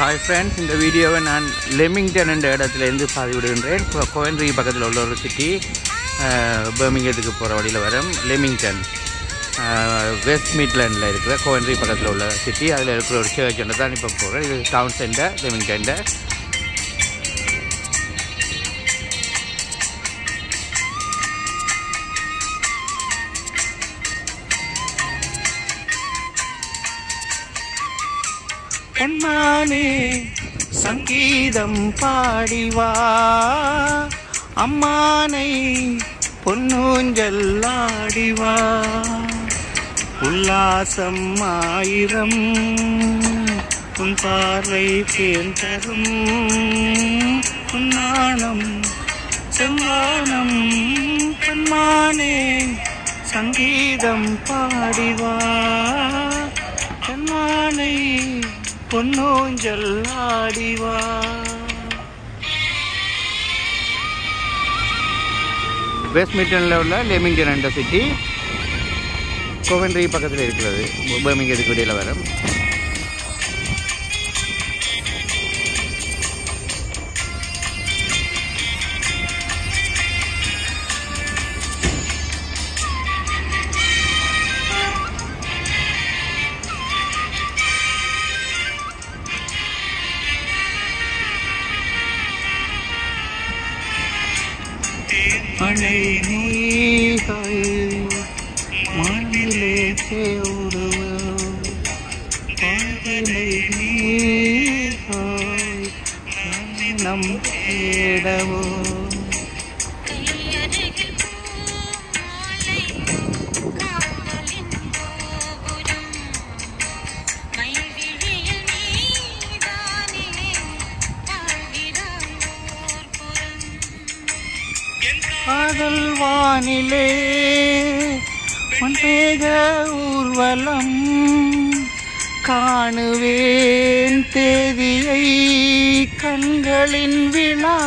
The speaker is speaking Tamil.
ஹாய் ஃப்ரெண்ட்ஸ் இந்த வீடியோவை நான் லெமிங்டன் என்ற இடத்துலேருந்து பதிவிடுகின்றேன் கோவன்ட்ரி பக்கத்தில் உள்ள ஒரு சிட்டி பர்மிங்கத்துக்கு போகிற வழியில் வரும் லெமிங்டன் வெஸ்ட் மிட்லேண்டில் இருக்கிற கோவன்ட்ரி பக்கத்தில் உள்ள சிட்டி அதில் இருக்கிற ஒரு சர்ச் ஒன்று தான் இப்போ போகிறேன் இது டவுன் சென்டர் லெமிங்டனில் கண்ணானே சங்கீதம் பாடிவா அம்மானை பொன்னூஞ்சல் ஆடிவா உல்லாசம் ஆயிரம் உன் பார்வை தேன் தரும் உன் நாணம் செவ்வானம் கண்மானே சங்கீதம் பாடிவா கண்மானை பொன்னூஞ்சல் ஆடிவா வெஸ்ட் மிட்லேண்டில் உள்ள லெமிங்டன் என்ற சிட்டி கோவன்ட்ரி பக்கத்தில் இருக்கிறது பர்மிங்கத்துக்கு இடையில் வரும் மழை நீர்கள் மண்ணிலே தேடுவோம் காதலை நீர்கள் நம் தேடவோ கையருகில் பூமாலை காதலின் கோபுரம் மைவிழியில் நீதானே வாழ்கிறாய் ஓர் புறம் காதல் வானிலே மண்டேக ஊர்வலம் காணுவேன் தேதியை கண்களின் விழா